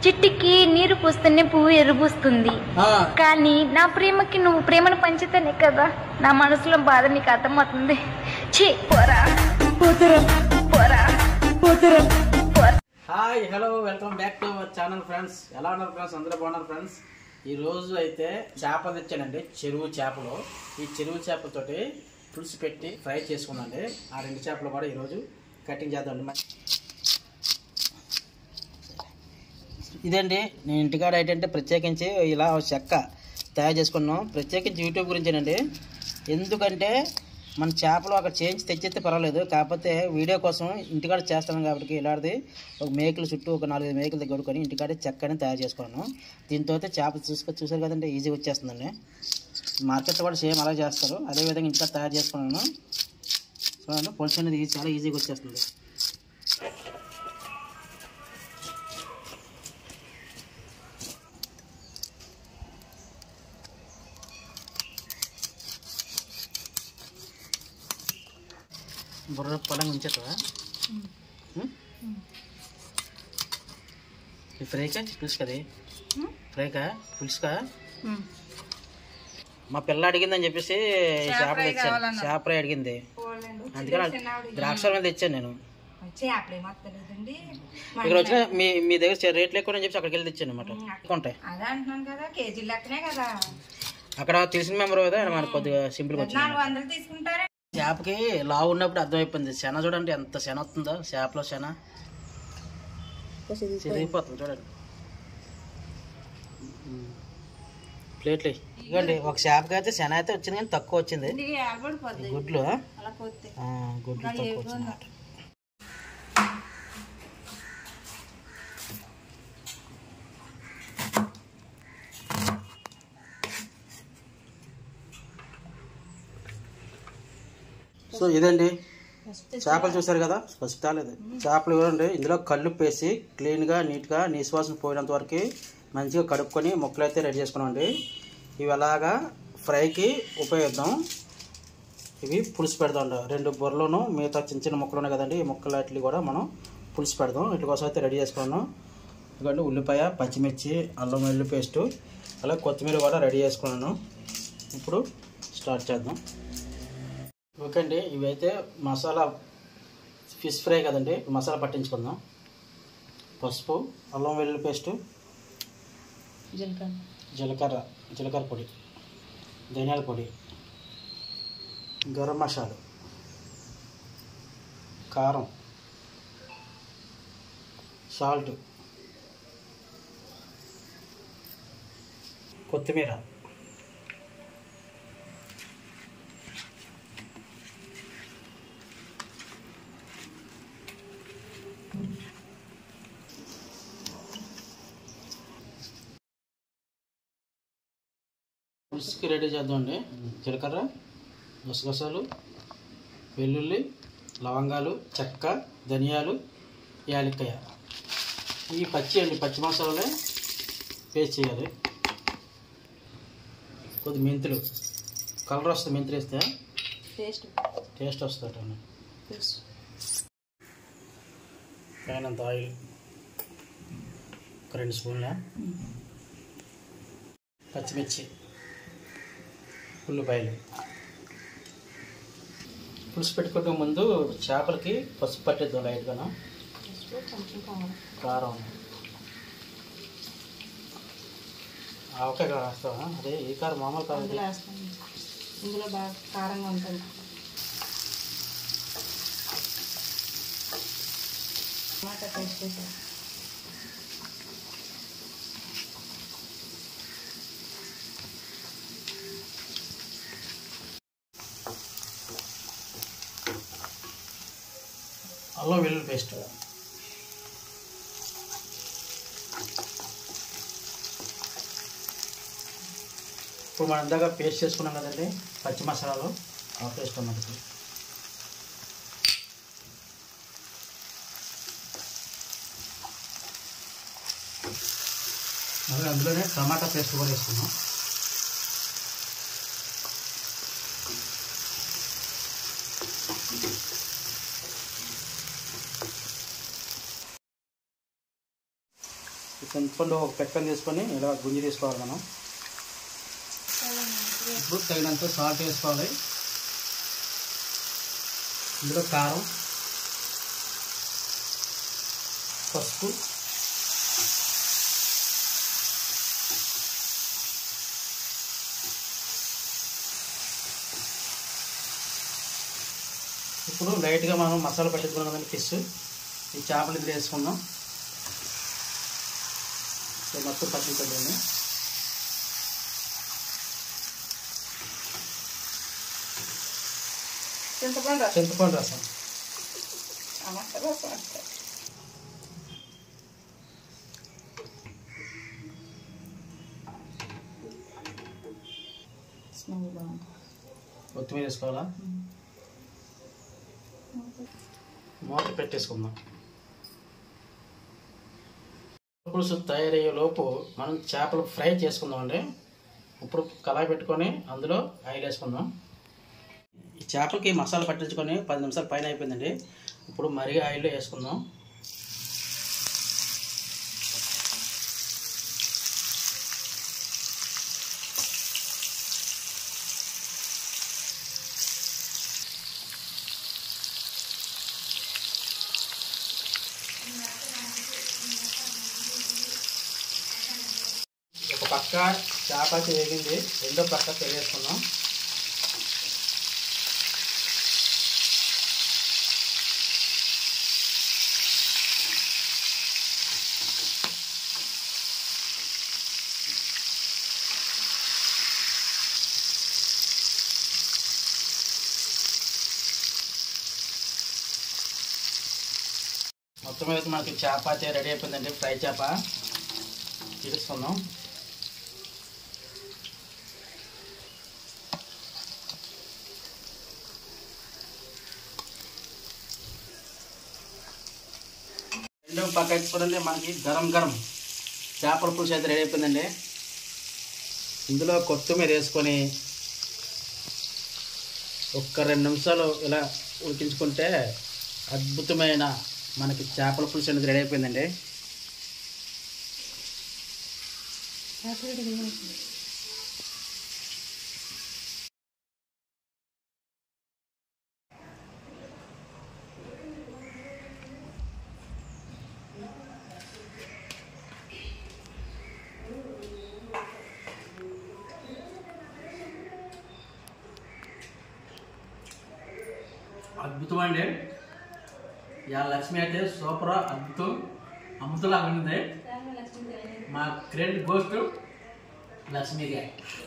చెట్టుకి నీరు పూస్తేనే పువ్వు ఎరుబూస్తుంది ఆ, కానీ నా ప్రేమకి నువ్వు ప్రేమను పంచితేనే కదా నా మనసులో బాధ నీకు అర్థమవుతుంది ఛీ పోరా పోతురా, పోరా పోతురా. పోరా hi hello welcome back to our channel friends ఎలా ఉన్నారు ఫ్రెండ్స్ అందరూ బాగున్నారు ఫ్రెండ్స్ ఈ రోజు అయితే చేపలు తెచ్చానండి చెరువు చేపలు ఈ చెరువు చేపలతోటి పులుసు పెట్టి ఫ్రై చేసుకున్నాండి ఆ రెండు చేపలు కూడా ఈరోజు కటింగ్ చేద్దామండి ఇదండి నేను ఇంటికాడ ఏంటంటే ప్రత్యేకించి ఇలా ఒక చెక్క తయారు చేసుకున్నాం ప్రత్యేకించి యూట్యూబ్ గురించేనండి ఎందుకంటే మన చేపలు అక్కడ చేయించి తెచ్చిస్తే పర్వాలేదు కాకపోతే వీడియో కోసం ఇంటికాడ చేస్తాను కాబట్టి ఇలాంటిది ఒక మేకలు చుట్టూ ఒక నాలుగైదు మేకలు దగ్గర కొడుకొని ఇంటికాడ చెక్కని తయారు చేసుకున్నాను దీంతో అయితే చేప చూసుకో చూసారు కదండి ఈజీగా వచ్చేస్తుందండి మార్కెట్లో కూడా సేమ్ అలా చేస్తారు అదేవిధంగా ఇంటికాడ తయారు చేసుకున్నాను చూడండి పులుసు అనేది ఈజీ- చాలా ఈజీగా వచ్చేస్తుంది బుర్ర పొలంగా ఉంచేస్తావా ఉం? ఈ ఫ్రైకా పులుసు కదే ఫ్రైకా పులుసుకా మా పిల్ల అడిగిందని చెప్పేసి చేప తెచ్చాను చేప ఫ్రై అడిగింది అందుకని ద్రాక్ష మీద తెచ్చాను నేను చేపలు ఏమత్తలేదండి ఇక్కడ వచ్చిన మీ మీ దగ్గర చే- రేట్లు ఎక్కువ అని చెప్పి అక్కడికి వెళ్ళి తెచ్చాను అనమాట ఉంటాయి అదే అంటున్నాను కదా కేజీ లెక్కనే కదా అక్కడ తెలిసిన మెంబర్ కదా మనకు కొద్దిగా సింపుల్గా వచ్చింది నాలుగు వందలు తీసుకుంటారా చేపకి లావు ఉన్నప్పుడు అర్థమైపోయింది శన చూడండి ఎంత శన వస్తుందో చేపలో శన చిరిగిపోతుంది చూడండి ప్లేట్లు ఇదిగోండి ఒక చేపకి అయితే శన అయితే వచ్చింది కానీ తక్కువ వచ్చింది ఈ గుడ్లు అలా పోతే ఆ, గుడ్లు తక్కువ వచ్చింది అన్నమాట. సో ఇదండి చేపలు చూసారు కదా ఫస్ట్ తాలేదు చేపలు ఇవ్వండి ఇందులో కళ్ళు పేసి క్లీన్గా నీట్గా నీశ్వాసం పోయినంత వరకు మంచిగా కడుక్కొని ముక్కలు అయితే రెడీ చేసుకున్నామండి ఇవి అలాగా ఫ్రైకి ఉపయోగిద్దాం ఇవి పులుసు పెడదాం రెండు బొర్రలోను మిగతా చిన్న చిన్న ముక్కలు ఉన్నాయి కదండి ఈ ముక్కలు వాటిని కూడా మనం పులుసు పెడదాం వీటి కోసం అయితే రెడీ చేసుకున్నాను ఇదిగోండి ఉల్లిపాయ పచ్చిమిర్చి అల్లం వెల్లుల్లి పేస్టు అలా కొత్తిమీర కూడా రెడీ చేసుకున్నాను ఇప్పుడు స్టార్ట్ చేద్దాం ఓకే అండి ఇవైతే మసాలా ఫిష్ ఫ్రై కదండి మసాలా పట్టించుకుందాం పసుపు అల్లం వెల్లుల్లి పేస్టు జీలకర్ర జీలకర్ర జీలకర్ర పొడి ధనియాల పొడి గరం మసాలా కారం సాల్ట్ కొత్తిమీర పులుసుకి రెడీ చేద్దామండి జీలకర్ర గసగసాలు వెల్లుల్లి లవంగాలు చెక్క ధనియాలు యాలక్కాయ ఈ పచ్చి అండి పచ్చి మసాలాలే పేస్ట్ చేయాలి కొద్ది మెంతులు కలర్ వస్తుంది మెంతులు వేస్తే టేస్ట్ టేస్ట్ వస్తుంది తగినంత ఆయిల్ ఒక రెండు స్పూన్ల పచ్చిమిర్చి ఉల్లిపాయలు పులుసు పెట్టుకోక ముందు చేపలకి పసుపు పట్టిద్దాం లైట్గా కొంచెం కావాలి కారం ఆవకాయ కారం వేస్తావా అదే ఏ కారం మామూలు కారం అందులో వేస్తాను ఇందులో బాగా కారంగా ఉంటుంది టమాటా పేస్ట్ వేసాను అల్లం వెల్లుల్లి పేస్ట్ ఇప్పుడు మనం ఇందాక పేస్ట్ చేసుకున్నాం కదండి పచ్చి మసాలాలు ఆ పేస్ట్ అన్నది అలాగే అందులోనే టమాటా పేస్ట్ కూడా వేసుకున్నాం చింతపండు ఒక పెక్కని తీసుకొని ఇలా గుంజి తీసుకోవాలి మనం ఇప్పుడు తగినంత సాల్ట్ వేసుకోవాలి ఇందులో కారం పసుపు ఇప్పుడు లైట్గా మనం మసాలా పట్టించుకున్నాం కదండి ఫిష్ ఈ చేపలు ఇందులో వేసుకుందాం సో మొత్తం పట్టించండి చింతపండు రసం చింతపండు రసం టమాటా రసం అంతే స్మెల్ బాగుంది కొత్తిమీర వేసుకోవాలా మూత పెట్టేసుకుందాం పులుసు తయారయ్యే లోపు మనం చేపలు ఫ్రై చేసుకుందాం అండి ఇప్పుడు కళాయి పెట్టుకొని అందులో ఆయిల్ వేసుకుందాం ఈ చేపలకి మసాలా పట్టించుకొని పది నిమిషాలు పైన అయిపోయిందండి ఇప్పుడు మరీ ఆయిల్లో వేసుకుందాం ఒక పక్క చేపకి వేగింది రెండో పక్క తెలియజేసుకుందాం మొత్తం మీద మనకి చేప అయితే రెడీ అయిపోయిందండి ఫ్రై చేప తీసుకుందాం రెండో పక్క చూడండి మనకి గరం గరం చేపల పులుసు అయితే రెడీ అయిపోయిందండి ఇందులో కొత్తిమీర వేసుకొని ఒక్క రెండు నిమిషాలు ఇలా ఉడికించుకుంటే అద్భుతమైన మనకి చేపల పులుసు అనేది రెడీ అయిపోయిందండి అద్భుతం అండి ఇవాళ లక్ష్మి అయితే సూపర్ అద్భుతం అమృతలాగా ఉంది మా క్రెడిట్ గోస్ట్ లక్ష్మిగా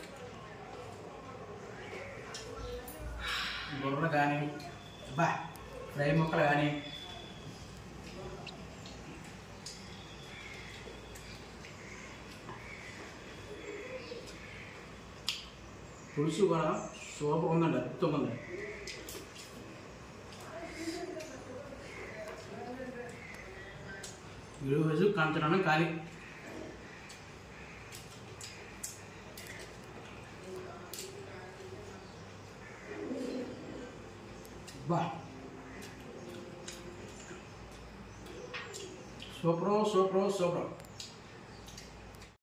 బుర్ర కానీ బా ఫ్రై ముక్కలు కానీ పులుసు కూడా సూపర్ ఉందండి అద్భుతంగా ఉంది ఈరోజు కంచనం ఖాళీ బా సూపర్ సూపర్ సూపర్